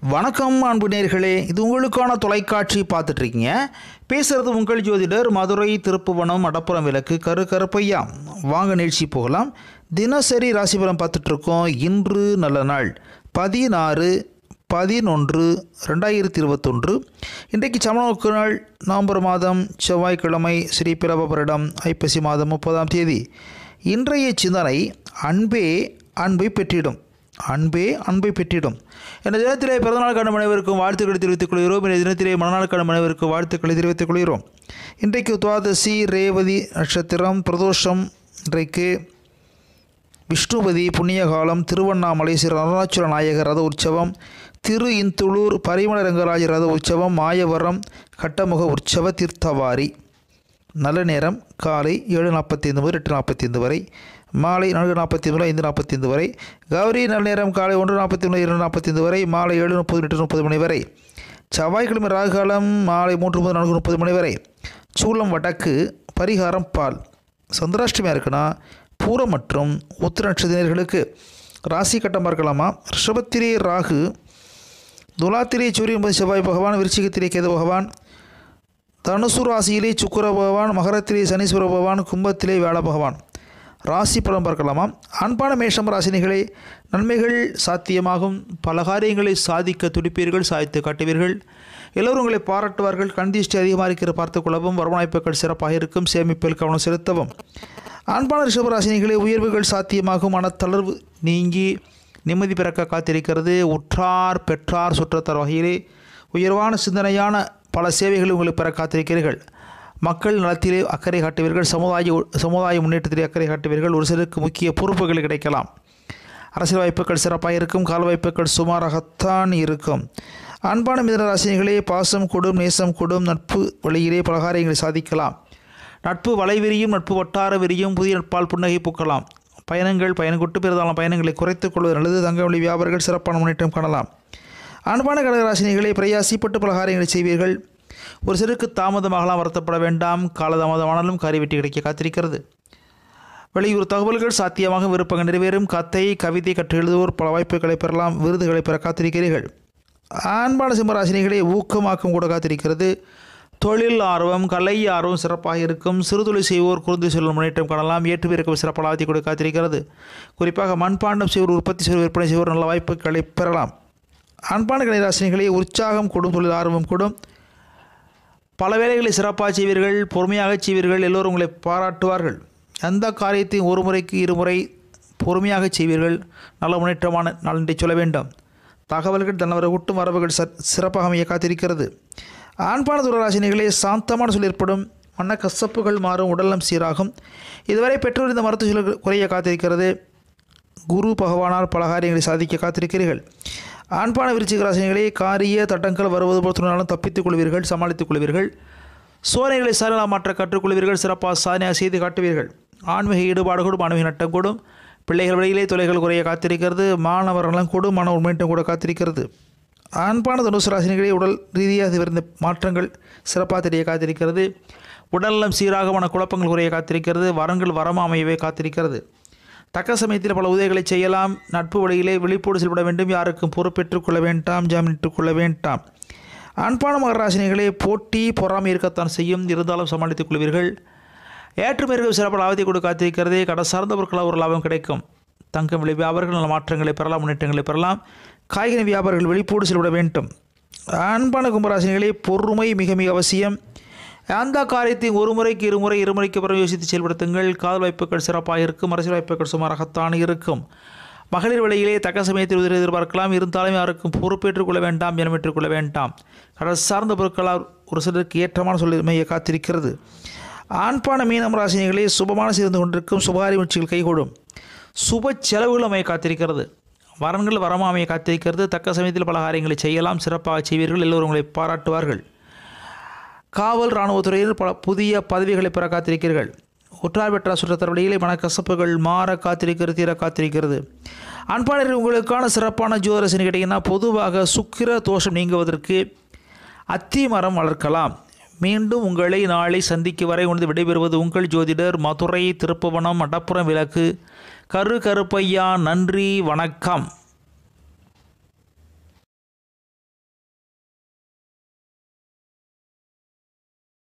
வணக்கம் அன்பு நேர்களே இது உங்களுக்கான தொலைக்காட்சி பார்த்துட்டு இருக்கீங்க பேசுறது உங்கள் ஜோதிடர் மதுரை திருப்புவனம் அடப்புறம் விளக்கு கரு கருப்பையா வாங்க நிகழ்ச்சி போகலாம் தினசரி ராசிபலம் பார்த்துட்டு இருக்கோம் இன்று நல்ல நாள் பதினாறு பதினொன்று ரெண்டாயிரத்தி இருபத்தொன்று இன்றைக்கு சமணக்கு நாள் நவம்பர் மாதம் செவ்வாய்க்கிழமை ஸ்ரீ பிரபபரிடம் ஐப்பசி மாதம் முப்பதாம் தேதி இன்றைய சிந்தனை அன்பே அன்பை பெற்றிடும் அன்பே அன்பை பெற்றிடும் இந்த தினத்திலே பிறந்தநாள் காணும் அனைவருக்கும் வாழ்த்துக்களை தெரிவித்துக் கொள்கிறோம் இந்த தினத்திலே மனநாள் காணும் அனைவருக்கும் வாழ்த்துக்களை தெரிவித்துக் கொள்கிறோம் இன்றைக்கு துவாதசி ரேவதி நட்சத்திரம் பிரதோஷம் இன்றைக்கு விஷ்ணுபதி புண்ணியகாலம் திருவண்ணாமலை ஸ்ரீ அருணாச்சல நாயகர் ரத உற்சவம் திரு இந்துளூர் பரிமள ரங்கராஜ ரத உற்சவம் மாயவரம் கட்டமுக உற்சவ தீர்த்தவாரி நல்ல நேரம் காலை ஏழு நாற்பத்தைந்து முதல் எட்டு நாற்பத்தைந்து வரை மாலை நான்கு நாற்பத்தி முதல் ஐந்து நாற்பத்தைந்து வரை கௌரி நல்ல நேரம் காலை ஒன்று நாற்பத்தி முதல் இரண்டு நாற்பத்தைந்து வரை மாலை ஏழு முப்பது எட்டு முப்பது மணி வரை செவ்வாய்க்கிழமை ராகுகாலம் மாலை மூன்று முதல் நான்கு முப்பது மணி வரை சூளம் வடக்கு பரிகாரம் பால் சந்திராஷ்டமியாக இருக்குன்னா பூரம் மற்றும் உத்திர நட்சத்திரர்களுக்கு ராசி கட்டம் பார்க்கலாமா ரிஷபத்திலே ராகு துலாத்திலே சூரியன் என்பது செவ்வாய் பகவான் விருச்சிகத்திலே கேது பகவான் தனுசு ராசியிலே சுக்கிர பகவான் மகரத்திலே சனீஸ்வர பகவான் கும்பத்திலே வேள பகவான் ராசி பலன் பார்க்கலாமா அன்பான மேஷம் ராசினிகளே நன்மைகள் சாத்தியமாகும் பல காரியங்களை சாதிக்க துடிப்பீர்கள் சாதித்து காட்டுவீர்கள் எல்லோரும் உங்களை பாராட்டுவார்கள் கண் திஷ்டி அதிகமாக இருக்கிற பார்த்துக் கொள்ளவும் வருமானப்பக்கள் சிறப்பாக இருக்கும் சேமிப்பில் கவனம் செலுத்தவும் அன்பான ரிஷபராசினிகளே உயர்வுகள் சாத்தியமாகும் மனத்தளர்வு நீங்கி நிம்மதி பிறக்க காத்திருக்கிறது உற்றார் பெற்றார் சுற்றத்தர் வகையிலே உயர்வான சிந்தனையான பல சேவைகளை உங்களுக்கு பெற காத்திருக்கிறீர்கள் மக்கள் நலத்திலே அக்கறை காட்டுவீர்கள் சமுதாய சமுதாய முன்னேற்றத்திலே அக்கறை காட்டுவீர்கள் ஒரு சிலருக்கு முக்கிய பொறுப்புகள் கிடைக்கலாம் அரசியல் வாய்ப்புகள் சிறப்பாக இருக்கும் கால வாய்ப்புகள் சுமாராகத்தான் இருக்கும் அன்பான மிதன ராசினிகளே பாசம் கொடும் நேசம் கொடும் நட்பு வழியிலே பலகாரியங்களை சாதிக்கலாம் நட்பு வலை விரியும் நட்பு வட்டார விரியும் புதிய நட்பால் புன்னகை பூக்கலாம் பயணங்கள் பயணங்கொட்டு பிறதாலும் பயணங்களை குறைத்துக் கொள்வது நல்லது தங்க வழி வியாபாரிகள் சிறப்பான முன்னேற்றம் காணலாம் அன்பான கடகராசினிகளை பிரயாசிப்பட்டு பலகாரியங்களை செய்வீர்கள் ஒரு சிலருக்கு தாமதமாகலாம் வருத்தப்பட வேண்டாம் காலதாமதமானாலும் காரிய வெற்றி கிடைக்க காத்திருக்கிறது வெளியூர் தகவல்கள் சாத்தியமாக விருப்பங்கள் நிறைவேறும் கத்தை கவிதை கற்று எழுதுவோர் பல வாய்ப்புகளை பெறலாம் விருதுகளை பெற காத்திருக்கிறீர்கள் அன்பான சிம்மராசினிகளை ஊக்கமாக்கம் கூட காத்திருக்கிறது தொழில் ஆர்வம் கலை ஆர்வம் சிறப்பாக இருக்கும் சிறுதொழில் செய்வோர் குறுந்து செல்லும் முன்னேற்றம் காணலாம் ஏற்றுவிறக்கம் சிறப்பாக ஆத்தி கூட காத்திருக்கிறது குறிப்பாக மண்பாண்டம் செய்வோர் உற்பத்தி செய்வோர் விற்பனை செய்வோர் நல்ல வாய்ப்புகளை பெறலாம் அன்பான கலைராசினிகளை உற்சாகம் கொடும் தொழில் ஆர்வம் கூடும் பல வேலைகளை சிறப்பாக செய்வீர்கள் பொறுமையாக செய்வீர்கள் எல்லோரும் உங்களை பாராட்டுவார்கள் எந்த காரியத்தையும் ஒரு முறைக்கு இருமுறை பொறுமையாக செய்வீர்கள் நல்ல முன்னேற்றமான நாள் என்று சொல்ல வேண்டும் தகவல்கள் தன்னவரை கூட்டும் வரவுகள் ச சிறப்பாக அமைய காத்திருக்கிறது ஆண்பான துரராசினிகளே சாந்தமான சொல் ஏற்படும் மன கசப்புகள் மாறும் உடல்நலம் சீராகும் இதுவரை பெற்றோர் இந்த மருத்துவ சொல் குறைய காத்திருக்கிறது குரு பகவானால் பல காரியங்களை சாதிக்க காத்திருக்கிறீர்கள் ஆண்பான விருச்சிக ராசினிகளே காரிய தட்டங்கள் வருவது போல் துணினாலும் தப்பித்துக் கொள்வீர்கள் சமாளித்துக் கொள்வீர்கள் சோதனைகளை சாதனை மாற்ற கற்றுக்கொள்வீர்கள் சிறப்பாக சாதனையாக செய்து காட்டுவீர்கள் ஆன்மீக ஈடுபாடு கூடும் ஆன்மீக நட்டம் கூடும் பிள்ளைகள் வழியிலே தொலைகள் குறைய காத்திருக்கிறது மாணவர்களும் கூடும் மன முன்னேற்றம் கூட காத்திருக்கிறது ஆண்பான தனுசு ராசினிகளே உடல் ரீதியாக இருந்த மாற்றங்கள் சிறப்பாக தெரிய காத்திருக்கிறது உடல்நலம் சீராக மன குழப்பங்கள் குறைய காத்திருக்கிறது வரங்கள் வரமா அமையவே காத்திருக்கிறது தக்க சமயத்தில் பல உதவிகளை செய்யலாம் நட்பு வழியிலே விழிப்போடு செயல்பட வேண்டும் யாருக்கும் பொறுப்பேற்றுக் கொள்ள வேண்டாம் ஜாமீனிட்டுக் கொள்ள வேண்டாம் அன்பான மகராசினிகளே போட்டி பொறாமை இருக்கத்தான் செய்யும் இருந்தாலும் சமாளித்துக் கொள்வீர்கள் ஏற்றுமதிகள் சிறப்பு லாபத்தை கொடு காத்திருக்கிறது கடை சார்ந்த பொருட்களாக ஒரு லாபம் கிடைக்கும் தங்கம் விலை வியாபாரிகள் நல்ல மாற்றங்களை பெறலாம் முன்னேற்றங்களை பெறலாம் காய்கறி வியாபாரிகள் வெளிப்போடு செல்விட வேண்டும் அன்பான கும்பராசினிகளே பொறுமை மிக மிக அவசியம் அந்த காரியத்தையும் ஒரு முறைக்கு இருமுறை இருமுறைக்கு பிறகு யோசித்து செயல்படுத்துங்கள் காதல் வாய்ப்புகள் சிறப்பாக இருக்கும் அரசியல் வாய்ப்புகள் சுமாராகத்தான் இருக்கும் மகளிர் வழியிலே தக்க சமயத்தில் உதவி எதிர்பார்க்கலாம் இருந்தாலும் யாருக்கும் பொறுப்பேற்றுக் கொள்ள வேண்டாம் ஜனமேற்றுக் கொள்ள வேண்டாம் கடல் சார்ந்த பொருட்களால் ஒரு சிலருக்கு ஏற்றமான சொல்லிமையை காத்திருக்கிறது ஆண்பான மீனம் ராசினிகளே சுபமான சேர்ந்து கொண்டிருக்கும் சுபகாரி முயற்சிகள் கைகூடும் சுப செலவுகள் அமைய காத்திருக்கிறது வரன்கள் வரமாமையை காத்திருக்கிறது தக்க சமயத்தில் பல காரியங்களை செய்யலாம் சிறப்பாக செய்வீர்கள் எல்லோரும் உங்களை பாராட்டுவார்கள் காவல் இராணுவத்துறையில் பல புதிய பதவிகளை பெற காத்திருக்கிறீர்கள் உற்றார் பெற்ற சுற்றத்தர் வழியிலே மனக்கசப்புகள் மாற காத்திருக்கிறது தீர காத்திருக்கிறது அன்பாளர்கள் உங்களுக்கான சிறப்பான ஜோதிரசனி கேட்டிங்கன்னா பொதுவாக சுக்கிர தோஷம் நீங்குவதற்கு அத்தி மரம் வளர்க்கலாம் மீண்டும் உங்களை நாளை சந்திக்கு வரை உணர்ந்து விடைபெறுவது உங்கள் ஜோதிடர் மதுரை திருப்புவனம் மடப்புறம் விளக்கு கரு கருப்பையா நன்றி வணக்கம்